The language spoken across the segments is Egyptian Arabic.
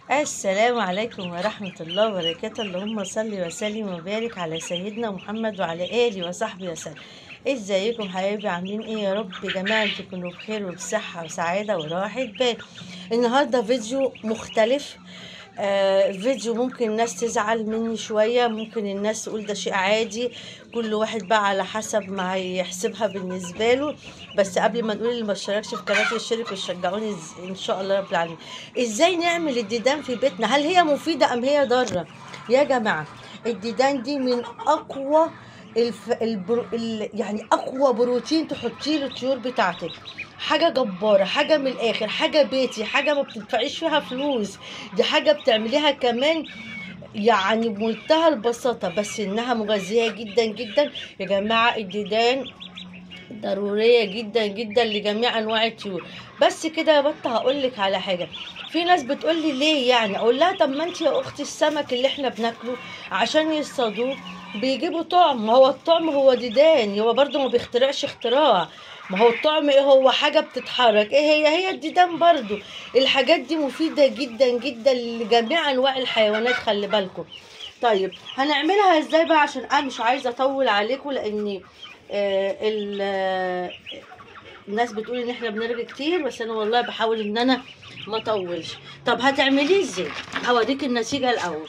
السلام عليكم ورحمة الله وبركاته اللهم صل وسلم وبارك على سيدنا محمد وعلى آله وصحبه وسلم ازيكم حبايبي عاملين ايه يا رب يا جماعة تكونوا بخير وبصحة وسعادة وراحة بال النهاردة فيديو مختلف آه فيديو ممكن الناس تزعل مني شوية ممكن الناس تقول ده شيء عادي كل واحد بقى على حسب ما يحسبها بالنسبة له بس قبل ما نقول اللي ما اشتركش في قناتي يشترك ويشجعوني إز- ان شاء الله رب العالمين ازاي نعمل الديدان في بيتنا هل هي مفيدة ام هي ضارة يا جماعة الديدان دي من اقوى الف... البرو... ال... يعني اقوى بروتين تحطيه للطيور بتاعتك حاجة جبارة حاجة من الآخر حاجة بيتي حاجة ما بتدفعيش فيها فلوس دي حاجة بتعمليها كمان يعني بمنتهى البساطة بس إنها مغذية جدا جدا يا جماعة الديدان ضرورية جدا جدا لجميع أنواع الطيور بس كده يا بطة هقول لك على حاجة في ناس بتقول لي ليه يعني اقول لها طب ما انت يا اختي السمك اللي احنا بناكله عشان يصطادوه بيجيبوا طعم ما هو الطعم هو ديدان هو برضو ما بيخترعش اختراع ما هو الطعم ايه هو حاجة بتتحرك ايه هي هي الديدان برضو الحاجات دي مفيدة جدا جدا لجميع انواع الحيوانات خلي بالكم طيب هنعملها ازاي بقى عشان انا مش عايزة اطول عليكم لاني آه ال- آه، الناس بتقول ان احنا بنرغي كتير بس انا والله بحاول ان انا ما اطولش طب هتعمليه ازاي هوريك النتيجة الاول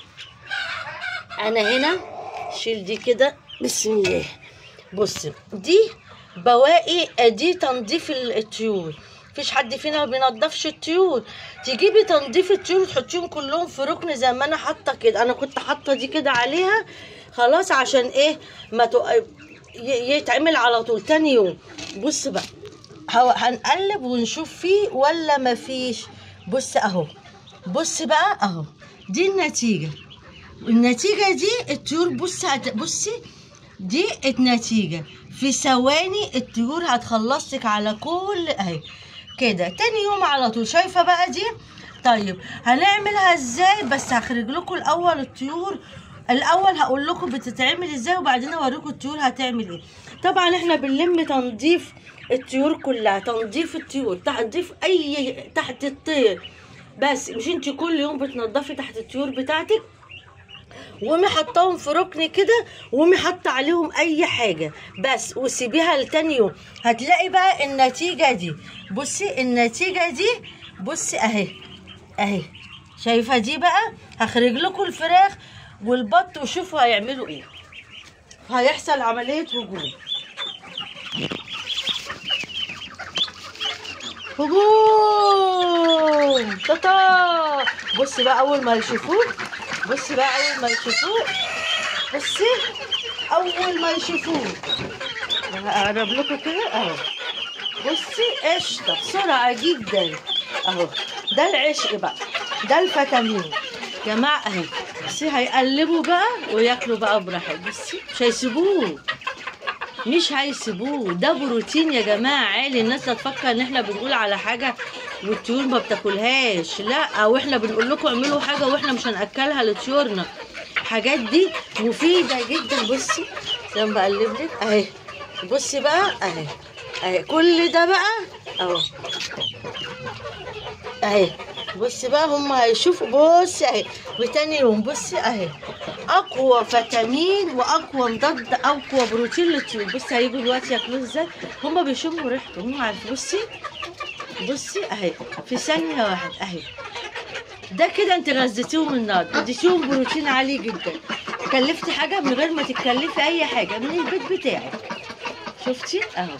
انا هنا شيل دي كده بسم الله بص دي بواقي دي تنظيف ال- الطيور مفيش حد فينا ما بينضفش الطيور تجيبي تنظيف الطيور وتحطيهم كلهم في ركن زي ما انا حاطه كده انا كنت حاطه دي كده عليها خلاص عشان ايه ما تق... ي- يتعمل على طول تاني يوم بص بقى هو هنقلب ونشوف فيه ولا مفيش بص اهو بص بقى اهو دي النتيجه النتيجة دي الطيور بص هت... بصي دي النتيجة في ثواني الطيور هتخلص لك على كل اهي كده تاني يوم على طول شايفة بقى دي طيب هنعملها ازاي بس هخرج لكم الاول الطيور الاول هقول لكم بتتعمل ازاي وبعدين اوريكم الطيور هتعمل ايه طبعا احنا بنلم تنظيف الطيور كلها تنظيف الطيور تنظيف اي تحت الطير بس مش انت كل يوم بتنضفي تحت الطيور بتاعتك وقومي حطاهم في ركن كده وقومي حاطه عليهم اي حاجه بس وسيبيها لتاني يوم هتلاقي بقى النتيجه دي بصي النتيجه دي بصي اهي اهي شايفه دي بقى هخرج لكم الفراخ والبط وشوفوا هيعملوا ايه هيحصل عمليه هجوم هجوم تاتا بصي بقى اول ما يشوفوه بصي بقى اول ما يشوفوه بصي اول ما يشوفوه هقرب لكم كده اهو بصي قشطه بسرعه جدا اهو ده العشق بقى ده الفيتامين يا جماعه اهي بصي هيقلبوا بقى وياكلوا بقى براحتهم بصي مش هيسيبوه مش هيسيبوه ده بروتين يا جماعه عالي الناس لا تفكر ان احنا بنقول على حاجه والطيور ما بتاكلهاش لا او احنا بنقول لكم اعملوا حاجه واحنا مش هناكلها لطيورنا الحاجات دي مفيده جدا بصي زي ما بقلب لك اهي بصي بقى اهي اهي كل ده بقى اهو اهي بصي بقى هم هيشوفوا بصي اهي وتاني يوم بصي اهي اقوى فيتامين واقوى مضاد اقوى بروتين للطيور بصي هيجوا دلوقتي ياكلوه ازاي هم بيشموا ريحته هم عارفين بصي بصي اهي في ثانيه واحده اهي ده كده انت غذيتيهم النهارده اديتيهم بروتين عالي جدا كلفتي حاجه من غير ما تتكلفي اي حاجه من البيت بتاعك شفتي اهو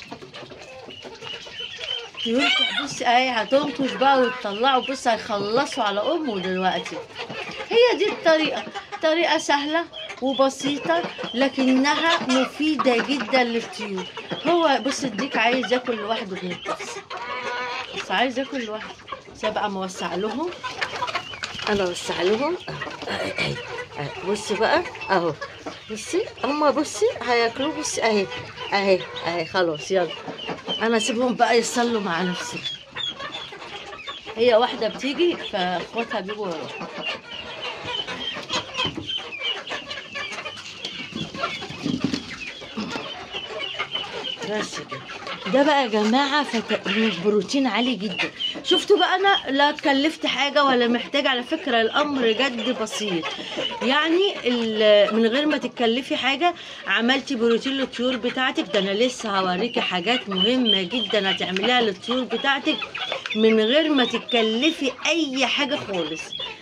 يرجع بصي اهي هتنكش بقى وتطلعوا بصي هيخلصوا على امه دلوقتي هي دي الطريقه طريقه سهله وبسيطه لكنها مفيده جدا للطيور هو بص الديك عايز ياكل لوحده من الطفل بس عايز ياكل لوحده بس بقى موسع لهم انا اوسع لهم أهي، أهي، أهي. بصي بقى اهو بصي هما بصي هياكلوه بصي اهي اهي اهي خلاص يلا انا اسيبهم بقى يصلوا مع نفسهم هي واحده بتيجي فاخواتها بيجوا وراها بس كده ده بقى يا جماعه فت... بروتين عالي جدا شفتوا بقى انا لا كلفت حاجه ولا محتاجه على فكره الامر جد بسيط يعني ال- من غير ما تتكلفي حاجه عملتي بروتين للطيور بتاعتك ده انا لسه هوريكي حاجات مهمه جدا هتعمليها للطيور بتاعتك من غير ما تتكلفي اي حاجه خالص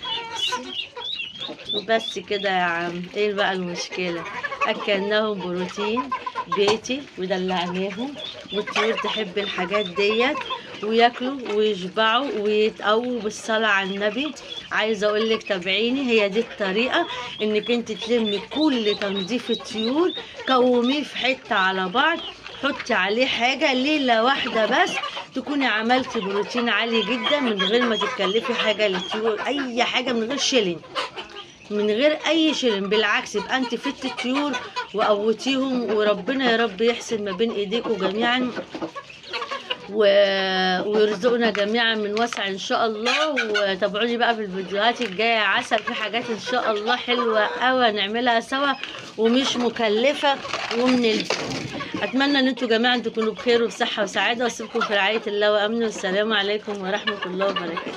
بس كده يا عم ايه بقى المشكلة اكلناهم بروتين بيتي ودلعناهم والطيور تحب الحاجات ديت وياكلوا ويشبعوا ويتقووا بالصلاة على النبي عايزة اقول لك تابعيني هي دي الطريقة انك انت تلمي كل تنظيف الطيور كوميه في حتة على بعض حطي عليه حاجة ليلة واحدة بس تكوني عملتي بروتين عالي جدا من غير ما تتكلفي حاجة للطيور أي حاجة من غير شيلين من غير اي شيلين بالعكس يبقى انت فت الطيور وقوتيهم وربنا يا رب يحسن ما بين ايديكم جميعا و... ويرزقنا جميعا من وسع ان شاء الله وتابعوني بقى في الفيديوهات الجايه عسل في حاجات ان شاء الله حلوه قوي نعملها سوا ومش مكلفه ومن البيت اتمنى ان انتوا جميعا تكونوا بخير وبصحه وسعاده واسيبكم في رعايه الله وامنه والسلام عليكم ورحمه الله وبركاته